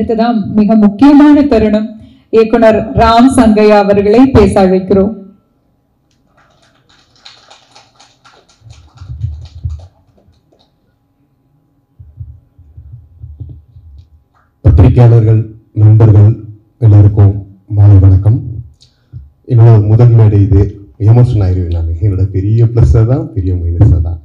அடுத்ததான் மிக முக்கியமான தருணம் இயக்குனர் ராம் சங்கையா அவர்களை பேச அழைக்கிறோம் பத்திரிகையாளர்கள் நண்பர்கள் எல்லாருக்கும் மாலை வணக்கம் என்னோட முதல் மேடை இது எமோஷன் ஆயிடுவேன் நான் என்னோட பெரிய ப்ளஸ்ஸாக தான் பெரிய மைனஸாக தான்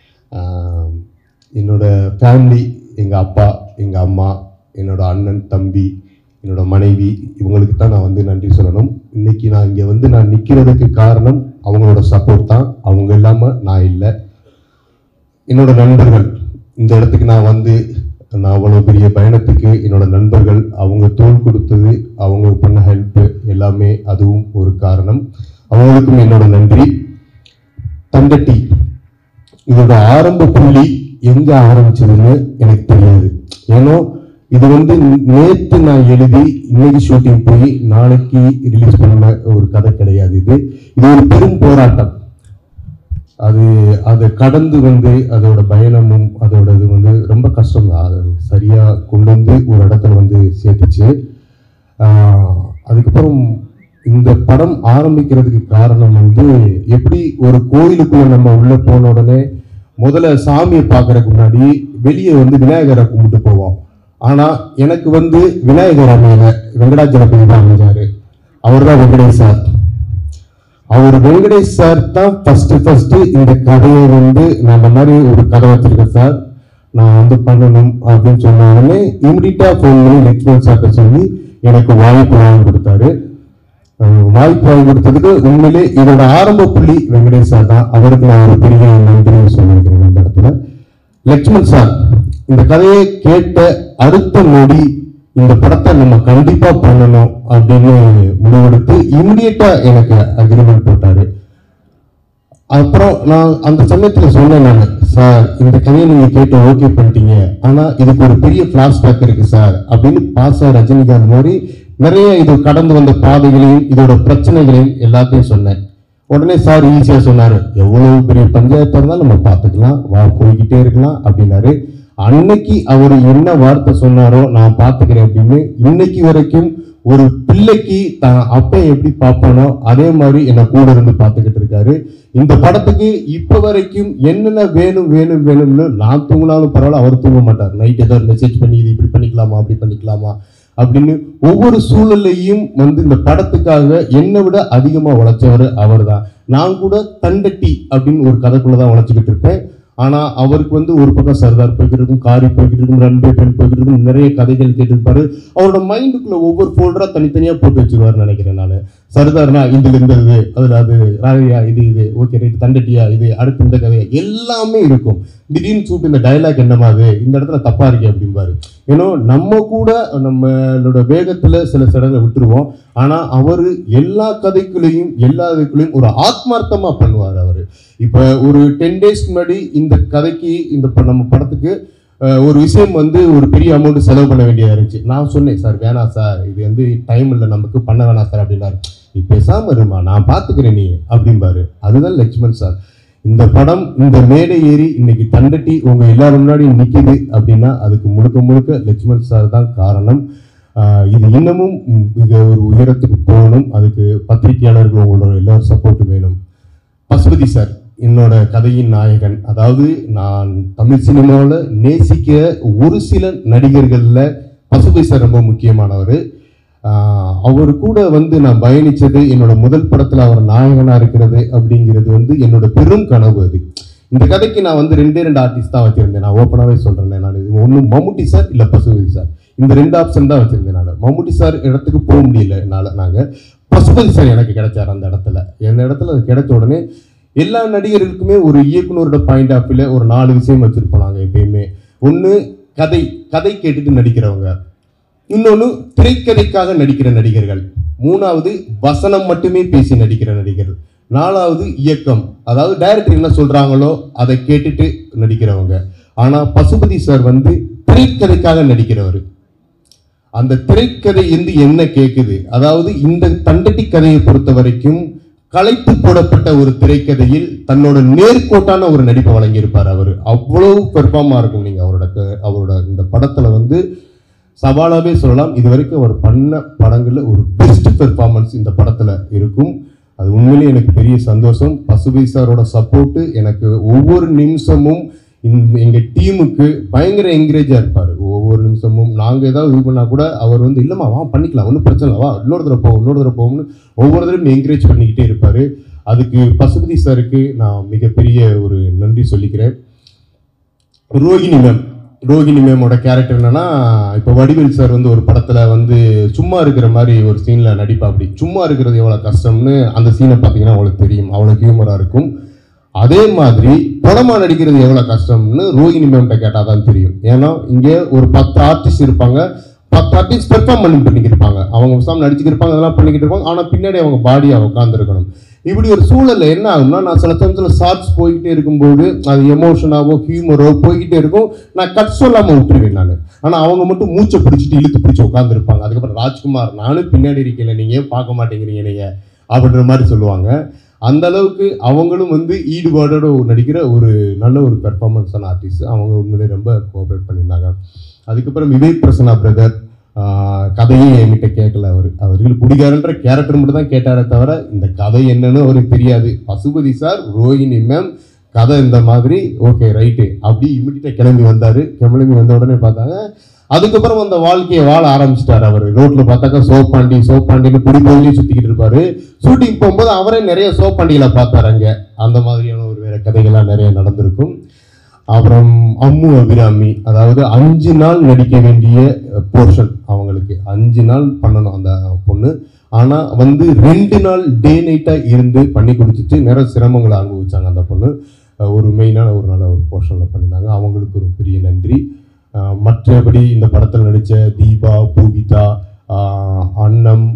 ஆஹ் என்னோட ஃபேமிலி எங்கள் அப்பா எங்கள் அம்மா என்னோட அண்ணன் தம்பி என்னோட மனைவி இவங்களுக்கு தான் நான் வந்து நன்றி சொல்லணும் இன்னைக்கு நான் இங்கே வந்து நான் நிற்கிறதுக்கு காரணம் அவங்களோட சப்போர்ட் தான் அவங்க இல்லாமல் நான் இல்லை என்னோட நண்பர்கள் இந்த இடத்துக்கு நான் வந்து நான் அவ்வளோ பெரிய பயணத்துக்கு என்னோட நண்பர்கள் அவங்க தோள் கொடுத்தது அவங்க பண்ண ஹெல்ப் எல்லாமே அதுவும் ஒரு காரணம் அவங்களுக்கும் என்னோட நன்றி தண்டட்டி இதோட ஆரம்ப புள்ளி எங்க ஆரம்பிச்சதுன்னு எனக்கு தெரியாது ஏன்னா இது வந்து நேத்து நான் எழுதி இன்னைக்கு ஷூட்டிங் போய் நாளைக்கு ரிலீஸ் பண்ண ஒரு கதை கிடையாது இது இது ஒரு பெரும் போராட்டம் அது அதை கடந்து வந்து அதோட பயணமும் அதோட இது வந்து ரொம்ப கஷ்டம் தான் அது சரியா கொண்டு வந்து ஒரு இடத்துல வந்து சேர்த்துச்சு ஆஹ் அதுக்கப்புறம் இந்த படம் ஆரம்பிக்கிறதுக்கு காரணம் வந்து எப்படி ஒரு கோயிலுக்குள்ள நம்ம உள்ள போன உடனே முதல்ல சாமியை பார்க்கறதுக்கு முன்னாடி வெளியே வந்து விநாயகரை கும்பிட்டு போவோம் ஆனா எனக்கு வந்து விநாயகர் அமையல வெங்கடாச்சலபதி தான் அமைஞ்சாரு அவர் தான் வெங்கடேஷ் சார் அவர் வெங்கடேஷ் சார் தான் ஃபர்ஸ்ட் ஃபர்ஸ்ட் இந்த கதையை வந்து நான் இந்த மாதிரி ஒரு கதை வச்சிருக்கேன் சார் நான் வந்து பண்ணணும் அப்படின்னு சொன்ன உடனே இமிடியா ஃபோன் பண்ணி லெக்ஷ்மன் சார்ட்ட சொல்லி எனக்கு வாய்ப்பு வாங்கி கொடுத்தாரு அஹ் வாய்ப்பு வாங்கி கொடுத்ததுக்கு உண்மையிலே இதோட ஆரம்ப புள்ளி வெங்கடேஷ் சார் தான் அவருக்கு நான் ஒரு பெரிய நன்றி சொல்லியிருக்கிறேன் இந்த இடத்துல லக்ஷ்மண் சார் இந்த கதையை கேட்ட அடுத்த நொடி இந்த படத்தை நம்ம கண்டிப்பா பண்ணணும் அப்படின்னு முடிவெடுத்து இமிடியட்டா எனக்கு அக்ரிமெண்ட் போட்டாரு அப்புறம் நான் அந்த சமயத்துல சொன்னேன் நான் சார் இந்த கதையை நீங்க கேட்டு ஓகே பண்ணிட்டீங்க ஆனா இதுக்கு ஒரு பெரிய பிளாஷ்பேக் இருக்கு சார் அப்படின்னு பாசா ரஜினிகாந்த் மாதிரி நிறைய இது கடந்து வந்த பாதைகளையும் இதோட பிரச்சனைகளையும் எல்லாத்தையும் சொன்னேன் உடனே சார் ஈஸியா சொன்னாரு எவ்வளவு பெரிய பஞ்சாயத்தா இருந்தாலும் நம்ம பார்த்துக்கலாம் வா போய்கிட்டே இருக்கலாம் அப்படின்னாரு அன்னைக்கு அவர் என்ன வார்த்தை சொன்னாரோ நான் பார்த்துக்கிறேன் அப்படின்னு இன்னைக்கு வரைக்கும் ஒரு பிள்ளைக்கு தான் அப்பா எப்படி பார்ப்பானோ அதே மாதிரி என்னை கூட இருந்து பார்த்துக்கிட்டு இருக்காரு இந்த படத்துக்கு இப்ப வரைக்கும் என்னென்ன வேணும் வேணும் வேணும்னு நான் தூங்கினாலும் பரவாயில்ல அவர் தூங்க மாட்டார் நைட் ஏதாவது மெசேஜ் பண்ணி இது இப்படி பண்ணிக்கலாமா அப்படி பண்ணிக்கலாமா அப்படின்னு ஒவ்வொரு சூழலையும் வந்து இந்த படத்துக்காக என்னை விட அதிகமா உழைச்சவர் அவர்தான் நான் கூட தண்டட்டி அப்படின்னு ஒரு கதைக்குள்ளதான் உழைச்சிக்கிட்டு இருப்பேன் ஆனா அவருக்கு வந்து ஒரு பக்கம் சர்தார் போய்கிட்டு இருக்கும் காரி போய்கிட்டு இருக்கும் ரன்பே பெண் போய்கிட்டு இருக்கும் நிறைய கதைகள் கேட்டிருப்பாரு அவரோட மைண்டுக்குள்ள ஒவ்வொரு ஃபோல்டரா தனித்தனியா போட்டு வச்சிருவாரு நினைக்கிறேன் நான் சர்தார்னா இதுல இந்த இது அதுல அது ராகையா இது இது ஓகே ரைட் தண்டட்டியா இது அடுத்து இந்த கதை எல்லாமே இருக்கும் திடீர்னு சூட்டு இந்த டைலாக் என்னமாது இந்த இடத்துல தப்பா இருக்கே அப்படிம்பாரு ஏன்னா நம்ம கூட நம்மளோட வேகத்துல சில சடங்களை விட்டுருவோம் ஆனா அவரு எல்லா கதைக்குள்ளேயும் எல்லா இதுக்குள்ளேயும் ஒரு ஆத்மார்த்தமா பண்ணுவார் அவரு இப்ப ஒரு டென் டேஸ்க்கு முன்னாடி இந்த கதைக்கு இந்த ப- நம்ம படத்துக்கு அஹ், ஒரு விஷயம் வந்து ஒரு பெரிய அமௌண்ட் செலவு பண்ண வேண்டியதா இருந்துச்சு நான் சொன்னேன் சார் வேணாம் சார் இது வந்து டைம் இல்லை நமக்கு பண்ண வேணாம் சார் அப்படின்னாரு நீ பேசாம இருமா நான் பாத்துக்கிறேன் நீ அப்படிம்பாரு அதுதான் லட்சுமண் சார் இந்த படம் இந்த மேடை ஏறி இன்னைக்கு தண்டட்டி உங்க எல்லாரும் முன்னாடி நிக்குது அப்படின்னா அதுக்கு முழுக்க முழுக்க லட்சுமண் சார் தான் காரணம் ஆஹ் இது இன்னமும் மிக ஒரு உயரத்துக்கு போகணும் அதுக்கு பத்திரிகையாளர்கள் உங்களோட எல்லாரும் சப்போர்ட் வேணும் பசுபதி சார் என்னோட கதையின் நாயகன் அதாவது நான் தமிழ் சினிமாவில் நேசிக்க ஒரு சில நடிகர்கள்ல பசுபதி சார் ரொம்ப முக்கியமானவர் அவர் கூட வந்து நான் பயணிச்சது என்னோட முதல் படத்துல அவர் நாயகனா இருக்கிறது அப்படிங்கிறது வந்து என்னோட பெரும் கனவு அது இந்த கதைக்கு நான் வந்து ரெண்டே ரெண்டு ஆர்டிஸ்ட் தான் வச்சிருந்தேன் நான் ஓப்பனாவே சொல்றேன் நான் இது ஒன்று மம்முட்டி சார் இல்ல பசுபதி சார் இந்த ரெண்டு ஆப்ஷன் தான் வச்சிருந்தேன் நான் மம்முட்டி சார் இடத்துக்கு போக முடியல என்னால நாங்க பசுபதி சார் எனக்கு கிடைச்சார் அந்த இடத்துல எந்த இடத்துல அது கிடைச்ச உடனே எல்லா நடிகர்களுக்குமே ஒரு இயக்குனரோட பாயிண்ட் ஆஃப் வியூல ஒரு நாலு விஷயம் வச்சிருப்போம் நாங்க எப்பயுமே ஒண்ணு கதை கதை கேட்டுட்டு நடிக்கிறவங்க இன்னொன்னு திரைக்கதைக்காக நடிக்கிற நடிகர்கள் மூணாவது வசனம் மட்டுமே பேசி நடிக்கிற நடிகர்கள் நாலாவது இயக்கம் அதாவது டைரக்டர் என்ன சொல்றாங்களோ அதை கேட்டுட்டு நடிக்கிறவங்க ஆனா பசுபதி சார் வந்து திரைக்கதைக்காக நடிக்கிறவர் அந்த திரைக்கதை வந்து என்ன கேக்குது அதாவது இந்த தண்டட்டி கதையை பொறுத்த வரைக்கும் களைத்து போடப்பட்ட ஒரு திரைக்கதையில் தன்னோட நேர்கோட்டான ஒரு நடிப்பை வழங்கியிருப்பார் அவர் அவ்வளவு பெர்ஃபார்மா இருக்கும் நீங்க அவரோட க- அவரோட இந்த படத்துல வந்து சவாலாகவே சொல்லலாம் இது வரைக்கும் அவர் பண்ண படங்களில் ஒரு பெஸ்ட் பெர்ஃபார்மன்ஸ் இந்த படத்தில் இருக்கும் அது உண்மையிலேயே எனக்கு பெரிய சந்தோஷம் பசுபதி சாரோட சப்போர்ட்டு எனக்கு ஒவ்வொரு நிமிஷமும் இந்த- எங்க டீமுக்கு பயங்கர என்கரேஜாக இருப்பார் ஒவ்வொரு நிமிஷமும் நாங்கள் ஏதாவது இது பண்ணால் கூட அவர் வந்து இல்லைம்மா வா பண்ணிக்கலாம் ஒன்றும் பிரச்சனை இல்லை வா இன்னொரு தடவை போவோம் இன்னொரு தடவை போவோம்னு ஒவ்வொரு தடவையும் என்கரேஜ் பண்ணிக்கிட்டே இருப்பார் அதுக்கு பசுபதி சாருக்கு நான் மிகப்பெரிய ஒரு நன்றி சொல்லிக்கிறேன் ரோகிணி மேம் ரோகிணி மேமோட கேரக்டர் என்னன்னா இப்போ வடிவேல் சார் வந்து ஒரு படத்துல வந்து சும்மா இருக்கிற மாதிரி ஒரு சீன்ல நடிப்பா அப்படி சும்மா இருக்கிறது எவ்வளவு கஷ்டம்னு அந்த சீனை பார்த்தீங்கன்னா அவளுக்கு தெரியும் அவ்வளவு ஹியூமரா இருக்கும் அதே மாதிரி படமா நடிக்கிறது எவ்வளவு கஷ்டம்னு ரோகிணி மேம்கிட்ட கேட்டால் தான் தெரியும் ஏன்னா இங்கே ஒரு பத்து ஆர்டிஸ்ட் இருப்பாங்க பத்து ஆர்டிஸ்ட் பெர்ஃபார்ம் பண்ணி பண்ணிக்கிட்டு இருப்பாங்க அவங்க சாம் நடிச்சுக்கிட்டு இருப்பாங்க அதெல்லாம் பண்ணிக்கிட்டு இருப்பாங்க ஆனால் பின்னாடி அவங்க பாடியை உட்காந்துருக்கணும் இப்படி ஒரு சூழல்ல என்ன ஆகும்னா நான் சில சமயத்தில் ஷார்ட்ஸ் போய்கிட்டே இருக்கும்போது அது எமோஷனாவோ ஹியூமரோ போய்கிட்டே இருக்கும் நான் கட் சொல்லாம விட்டுருவேன் நான் ஆனா அவங்க மட்டும் மூச்சை பிடிச்சிட்டு இழுத்து பிடிச்சி உட்காந்துருப்பாங்க அதுக்கப்புறம் ராஜ்குமார் நானும் பின்னாடி இருக்கல நீங்க ஏன் பார்க்க மாட்டேங்கிறீங்க நீங்க அப்படின்ற மாதிரி சொல்லுவாங்க அந்த அளவுக்கு அவங்களும் வந்து ஈடுபாடோட நடிக்கிற ஒரு நல்ல ஒரு பெர்ஃபார்மன்ஸான ஆர்டிஸ்ட் அவங்க உண்மையிலே ரொம்ப கோஆப்ரேட் பண்ணியிருந்தாங்க அதுக்கப்புறம் விவேக் பிரசன்னா பிரதர் கதையே என்கிட்ட கேட்கல அவர் அவர்கள் குடிகாரன்ற கேரக்டர் மட்டும் தான் கேட்டாரே தவிர இந்த கதை என்னன்னு அவருக்கு தெரியாது பசுபதி சார் ரோஹிணி மேம் கதை இந்த மாதிரி ஓகே ரைட்டு அப்படி இமிடியா கிளம்பி வந்தாரு கிளம்பி வந்த உடனே பார்த்தாங்க அதுக்கப்புறம் அந்த வாழ்க்கையை வாழ ஆரம்பிச்சிட்டாரு அவர் ரோட்ல பார்த்தாக்கா சோப்பாண்டி சோப்பாண்டின்னு குடி போய் சுத்திக்கிட்டு இருப்பாரு ஷூட்டிங் போகும்போது அவரே நிறைய சோப்பாண்டிகளை பார்த்தாரு அங்க அந்த மாதிரியான ஒரு வேற கதைகள்லாம் நிறைய நடந்திருக்கும் அப்புறம் அம்மு அபிராமி அதாவது அஞ்சு நாள் நடிக்க வேண்டிய போர்ஷன் அவங்களுக்கு அஞ்சு நாள் பண்ணணும் அந்த பொண்ணு ஆனா வந்து ரெண்டு நாள் டே நைட்டா இருந்து பண்ணி கொடுத்துட்டு நிறைய சிரமங்களை அனுபவிச்சாங்க அந்த பொண்ணு அஹ் ஒரு மெயினான ஒரு நல்ல ஒரு போர்ஷன்ல பண்ணியிருந்தாங்க அவங்களுக்கு ஒரு பெரிய நன்றி அஹ் மற்றபடி இந்த படத்தில் நடித்த தீபா பூகிதா அஹ் அன்னம்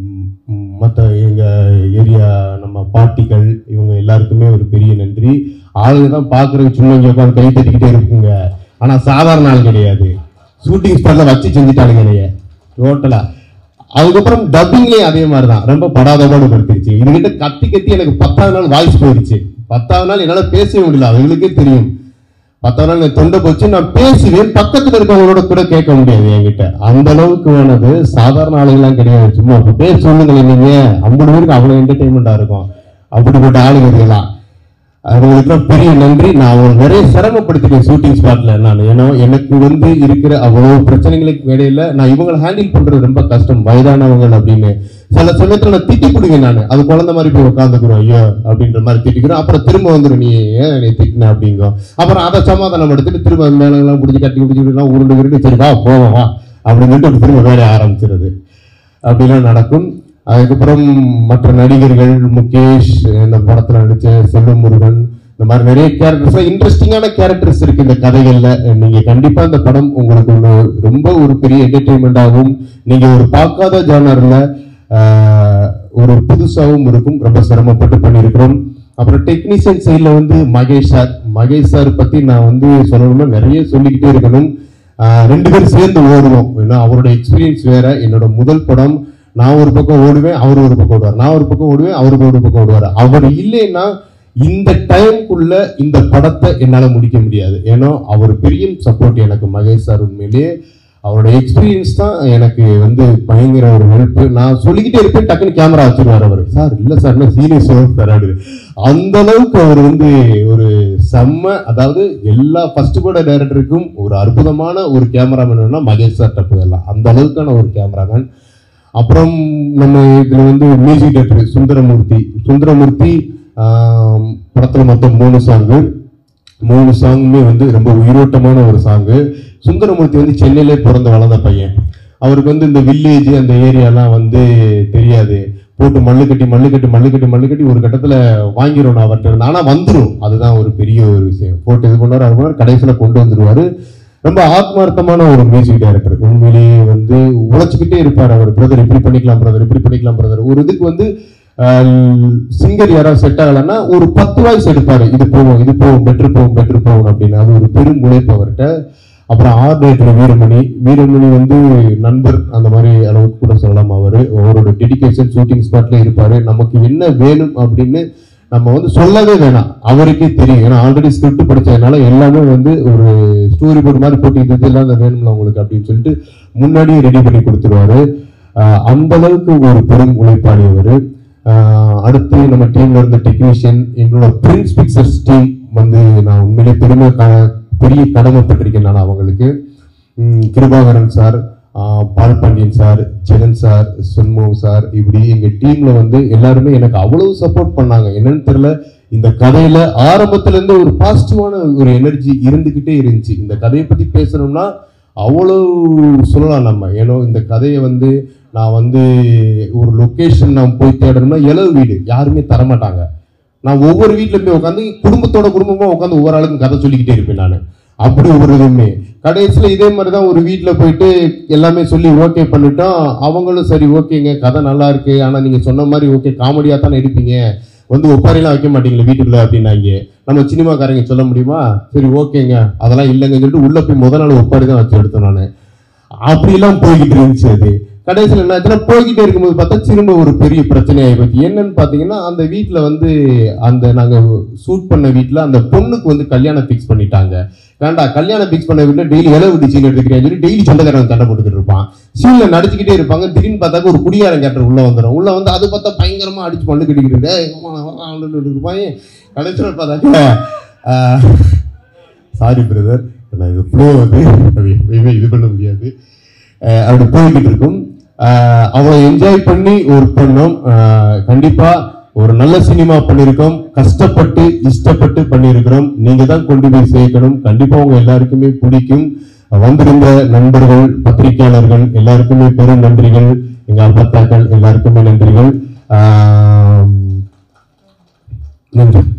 மற்ற எங்கள் ஏரியா நம்ம பாட்டிகள் இவங்க எல்லாருக்குமே ஒரு பெரிய நன்றி ஆளுங்க தான் பார்க்குறதுக்கு சும்மா இங்கே உட்காந்து கை தட்டிக்கிட்டே இருக்குங்க ஆனால் சாதாரண ஆள் கிடையாது ஷூட்டிங் ஸ்பாட்டில் வச்சு செஞ்சுட்டானுங்க என்னைய டோட்டலாக அதுக்கப்புறம் டப்பிங்லேயும் அதே மாதிரி தான் ரொம்ப படாதபாடு படுத்திருச்சு இதுகிட்ட கத்தி கத்தி எனக்கு பத்தாவது நாள் வாய்ஸ் போயிடுச்சு பத்தாவது நாள் என்னால் பேசவே முடியல அவங்களுக்கே தெரியும் பத்தாவது நாள் எனக்கு தொண்டை போச்சு நான் பேசுவேன் பக்கத்துல இருக்கவங்களோட கூட கேட்க முடியாது என்கிட்ட அந்த அளவுக்கு வேணது சாதாரண ஆளுங்கெல்லாம் கிடையாது சும்மா அப்ப பேர் சொல்லுங்களேன் நீங்க ஐம்பது பேருக்கு அவ்வளவு என்டர்டைன்மெண்டா இருக்கும் அப்படிப்பட்ட ஆளுங்க இதெல்லாம் அவங்களுக்குலாம் பெரிய நன்றி நான் அவங்க நிறைய சிரமப்படுத்திட்டேன் ஷூட்டிங் ஸ்பாட்ல நான் ஏன்னா எனக்கு வந்து இருக்கிற அவ்வளவு பிரச்சனைகளுக்கு இடையில நான் இவங்களை ஹேண்டில் பண்றது ரொம்ப கஷ்டம் வயதானவங்க அப்படின்னு சில சமயத்துல நான் திட்டி கொடுங்க நான் அது குழந்தை மாதிரி போய் உட்காந்துக்கிறோம் ஐயோ அப்படின்ற மாதிரி திட்டிக்கிறோம் அப்புறம் திரும்ப வந்துடும் நீ ஏன் என்னை திட்டின அப்படிங்கும் அப்புறம் அதை சமாதானம் எடுத்துட்டு திரும்ப மேலெல்லாம் பிடிச்சி கட்டி பிடிச்சிட்டு உருண்டு உருண்டு சரி வா போவோம் வா அப்படின்னு சொல்லிட்டு திரும்ப வேலையை ஆரம்பிச்சிருது அப்படிலாம் நடக்கும் அதுக்கப்புறம் மற்ற நடிகர்கள் முகேஷ் இந்த படத்துல நடிச்ச செல்வம் முருகன் இந்த மாதிரி நிறைய கேரக்டர்ஸ் இன்ட்ரெஸ்டிங்கான கேரக்டர்ஸ் இருக்கு இந்த கதைகள்ல நீங்க கண்டிப்பா இந்த படம் உங்களுக்கு ஒன்று ரொம்ப ஒரு பெரிய என்டர்டெயின்மெண்டாகவும் நீங்க ஒரு பார்க்காத ஜானர்ல ஒரு புதுசாகவும் இருக்கும் ரொம்ப சிரமப்பட்டு பண்ணியிருக்கிறோம் அப்புறம் டெக்னீஷியன் சைடில் வந்து மகேஷ் சார் மகேஷ் சார் பத்தி நான் வந்து சொல்லணும்னா நிறைய சொல்லிக்கிட்டே இருக்கணும் ஆஹ் ரெண்டு பேரும் சேர்ந்து ஓடுவோம் ஏன்னா அவரோட எக்ஸ்பீரியன்ஸ் வேற என்னோட முதல் படம் நான் ஒரு பக்கம் ஓடுவேன் அவர் ஒரு பக்கம் ஓடுவார் நான் ஒரு பக்கம் ஓடுவேன் அவர் ஒரு பக்கம் ஓடுவார் அவர் இல்லைன்னா இந்த டைம்குள்ள இந்த படத்தை என்னால முடிக்க முடியாது ஏன்னா அவர் பெரிய சப்போர்ட் எனக்கு மகேஷ் சார் உண்மையிலேயே அவரோட எக்ஸ்பீரியன்ஸ் தான் எனக்கு வந்து பயங்கர ஒரு ஹெல்ப் நான் சொல்லிக்கிட்டே இருப்பேன் டக்குன்னு கேமரா வச்சிருவார் அவர் சார் இல்ல சார் என்ன சீரியஸ் சார் அந்த அளவுக்கு அவர் வந்து ஒரு செம்ம அதாவது எல்லா ஃபர்ஸ்ட் பட டைரக்டருக்கும் ஒரு அற்புதமான ஒரு கேமராமேன் மகேஷ் சார் டப்பு எல்லாம் அந்த அளவுக்கான ஒரு கேமராமேன் அப்புறம் நம்ம இதுல வந்து மியூசிக் டைரக்டர் சுந்தரமூர்த்தி சுந்தரமூர்த்தி ஆம், படத்துல மொத்தம் மூணு சாங்கு மூணு சாங்குமே வந்து ரொம்ப உயிரோட்டமான ஒரு சாங்கு சுந்தரமூர்த்தி வந்து சென்னையிலே பிறந்து வளர்ந்த பையன் அவருக்கு வந்து இந்த வில்லேஜ் அந்த ஏரியாலாம் வந்து தெரியாது போட்டு மல்லு கட்டி மல்லு கட்டி மல்லு கட்டி மல்லு கட்டி ஒரு கட்டத்துல வாங்கிடும் அவர்கிட்ட இருந்து ஆனா வந்துடும் அதுதான் ஒரு பெரிய ஒரு விஷயம் போட்டு இது பண்ணுவார் அது பண்ணுவார் கடைசியில கொண்டு வந்துருவாரு ரொம்ப ஆத்மார்த்தமான ஒரு மியூசிக் டைரக்டர் உண்மையிலேயே வந்து உழைச்சிக்கிட்டே இருப்பார் அவர் பிரதர் இப்படி பண்ணிக்கலாம் பிரதர் இப்படி பண்ணிக்கலாம் பிரதர் ஒரு இதுக்கு வந்து சிங்கர் யாராவது செட் ஆகலைன்னா ஒரு பத்து வாய்ஸ் எடுப்பாரு இது போவோம் இது போவோம் பெட்ரு போவோம் பெட்ரு போவோம் அப்படின்னு அது ஒரு பெரும் உழைப்பு அவர்கிட்ட அப்புறம் ஆர் டைரக்டர் வீரமணி வீரமணி வந்து நண்பர் அந்த மாதிரி அளவுக்கு கூட சொல்லலாம் அவர் அவரோட டெடிகேஷன் ஷூட்டிங் ஸ்பாட்ல இருப்பாரு நமக்கு என்ன வேணும் அப்படின்னு நம்ம வந்து சொல்லவே வேணாம் அவருக்கே தெரியும் ஏன்னா ஆல்ரெடி ஸ்கிரிப்ட் படிச்சதுனால எல்லாமே வந்து ஒரு ஸ்டோரி போர்டு மாதிரி போட்டு இது இதெல்லாம் இந்த வேணும்ல உங்களுக்கு அப்படின்னு சொல்லிட்டு முன்னாடியே ரெடி பண்ணி கொடுத்துருவாரு ஆஹ் அந்த அளவுக்கு ஒரு பெரும் உழைப்பாளி அவரு ஆஹ் அடுத்து நம்ம டீம்ல இருந்த டெக்னீஷியன் எங்களோட பிரின்ஸ் பிக்சர்ஸ் டீம் வந்து நான் உண்மையிலே பெருமை க- பெரிய கடமைப்பட்டிருக்கேன் நான் அவங்களுக்கு ம், கிருபாகரன் சார் ஆஹ் பால் பாண்டியன் சார் ஜெகன் சார் சுன்மோம் சார் இப்படி எங்க டீம்ல வந்து எல்லாருமே எனக்கு அவ்வளவு சப்போர்ட் பண்ணாங்க என்னன்னு தெரியல இந்த கதையில ஆரம்பத்துல இருந்து ஒரு பாசிட்டிவான ஒரு எனர்ஜி இருந்துகிட்டே இருந்துச்சு இந்த கதையை பத்தி பேசணும்னா அவ்வளவு சொல்லலாம் நம்ம ஏன்னா இந்த கதையை வந்து நான் வந்து ஒரு லொக்கேஷன் நான் போய் தேடணும்னா இலவு வீடு யாருமே தரமாட்டாங்க நான் ஒவ்வொரு வீட்ல போய் உட்காந்து குடும்பத்தோட குடும்பமா உட்காந்து ஒவ்வொரு ஆளுக்கும் கதை சொல்லிக்கிட்டே இருப்பேன் நான் அப்படி ஒரு இதுவுமே கடைசியில் இதே மாதிரி தான் ஒரு வீட்டில் போயிட்டு எல்லாமே சொல்லி ஓகே பண்ணிட்டோம் அவங்களும் சரி ஓகேங்க கதை நல்லா இருக்கு ஆனால் நீங்கள் சொன்ன மாதிரி ஓகே காமெடியாக தானே எடுப்பீங்க வந்து ஒப்பாரிலாம் வைக்க மாட்டீங்களா வீட்டுக்குள்ள அப்படின்னாங்க நம்ம சினிமாக்காரங்க சொல்ல முடியுமா சரி ஓகேங்க அதெல்லாம் இல்லைங்கன்னு சொல்லிட்டு உள்ள போய் முத நாள் ஒப்பாரி தான் வச்சு எடுத்தோம் நான் அப்படிலாம் போய்கிட்டு இருந்துச்சு அது கடைசியில் என்ன ஆச்சுன்னா போய்கிட்டே இருக்கும்போது பார்த்தா திரும்ப ஒரு பெரிய பிரச்சனை ஆகிப்போச்சு என்னன்னு பார்த்தீங்கன்னா அந்த வீட்டில் வந்து அந்த நாங்கள் ஷூட் பண்ண வீட்டில் அந்த பொண்ணுக்கு வந்து கல்யாணம் ஃபிக்ஸ் பண்ணிட்டாங்க வேண்டா கல்யாணம் ஃபிக்ஸ் பண்ண வீட்டில் டெய்லி இலை விட்டு சீன் எடுத்துக்கிறேன் சொல்லி டெய்லி சொந்தக்காரன் சண்டை போட்டுக்கிட்டு இருப்பான் சீனில் நடிச்சுக்கிட்டே இருப்பாங்க திடீர்னு பார்த்தாக்க ஒரு குடியாரன் கேரக்டர் உள்ள வந்துடும் உள்ள வந்து அது பார்த்தா பயங்கரமா அடிச்சு மண்ணு கட்டிக்கிட்டு "ஏய், அம்மா, அம்மா, அம்மான்னு இருப்பான் கடைசியில் பார்த்தாக்க சாரி பிரதர் நான் இது ஃப்ளோ வந்து அது எப்பயுமே இது பண்ண முடியாது அஹ் அப்படி போய்கிட்டு இருக்கும் அஹ் அவ்வளோ என்ஜாய் பண்ணி ஒர்க் பண்ணோம் அஹ் கண்டிப்பா ஒரு நல்ல சினிமா பண்ணியிருக்கோம் கஷ்டப்பட்டு இஷ்டப்பட்டு பண்ணியிருக்கிறோம் நீங்க தான் கொண்டு போய் சேர்க்கணும் கண்டிப்பா உங்க எல்லாருக்குமே பிடிக்கும் வந்திருந்த நண்பர்கள் பத்திரிகையாளர்கள் எல்லாருக்குமே பெரும் நன்றிகள் எங்க அப்பத்தாக்கள் எல்லாருக்குமே நன்றிகள் ஆஹ் நன்றி